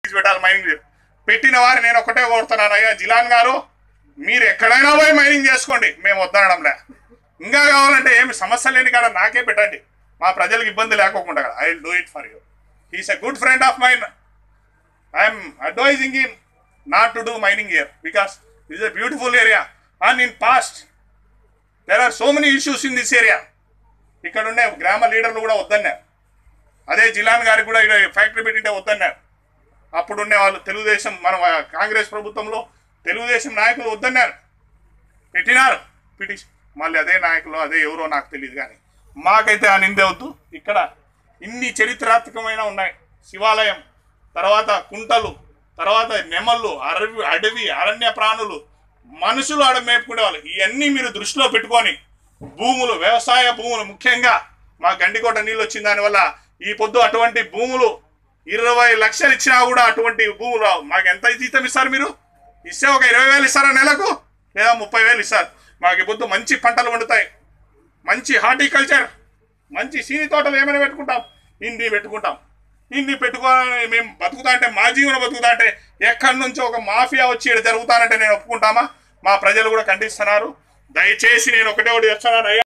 పెట్టించి పెట్టాలి మైనింగ్ పెట్టిన వారు నేను ఒకటే కోరుతున్నాను అయ్యా జిలాన్ గారు మీరు ఎక్కడైనా పోయి మైనింగ్ చేసుకోండి మేము వద్దనడంలే ఇంకా కావాలంటే ఏమి సమస్య లేని కాడ నాకే పెట్టండి మా ప్రజలకు ఇబ్బంది లేకోకుండా I will do it for you he's a good friend of mine I'm advising him not to do mining here because it is a beautiful area and in past there are so many issues in this area ఇక్కడ ఉండే గ్రామ లీడర్లు కూడా వద్దన్నారు అదే జిలాన్ గారికి కూడా ఇక్కడ ఫ్యాక్టరీ పెట్టింటే వద్దన్నారు అప్పుడు ఉండే వాళ్ళు తెలుగుదేశం మన కాంగ్రెస్ ప్రభుత్వంలో తెలుగుదేశం నాయకులు వద్దన్నారు పెట్టినారు పిటిషన్ మళ్ళీ అదే నాయకులు అదే ఎవరో నాకు తెలియదు కానీ మాకైతే ఆ నిందే వద్దు ఇక్కడ ఇన్ని చరిత్రాత్మకమైన ఉన్నాయి శివాలయం తర్వాత కుంటలు తర్వాత నెమళ్ళు అడవి అడవి అరణ్య ప్రాణులు మనుషులు ఆడ మేపుకునే వాళ్ళు ఇవన్నీ మీరు దృష్టిలో పెట్టుకొని భూములు వ్యవసాయ భూములు ముఖ్యంగా మా గండికోట నీళ్ళు వచ్చిన దానివల్ల ఈ పొద్దు అటువంటి భూములు ఇరవై లక్షలు ఇచ్చినా కూడా అటువంటి భూములు రావు. మాకు ఎంత జీతం ఇస్తారు మీరు ఇస్తే ఒక ఇరవై వేలు ఇస్తారా నెలకు లేదా ముప్పై వేలు ఇస్తారు మాకు ఈ పొద్దు మంచి పంటలు వండుతాయి మంచి హార్టికల్చర్ మంచి సీని తోటలు ఏమైనా పెట్టుకుంటాం ఇన్ని పెట్టుకుంటాం ఇన్ని పెట్టుకోవాలని మేము బతుకుతా అంటే మా జీవనం బతుకుతా అంటే ఎక్కడి నుంచో ఒక మాఫియా వచ్చి ఇక్కడ జరుగుతానంటే నేను ఒప్పుకుంటామా మా ప్రజలు కూడా ఖండిస్తున్నారు దయచేసి నేను ఒకటే ఒకటి చెప్తున్నాను అయ్యా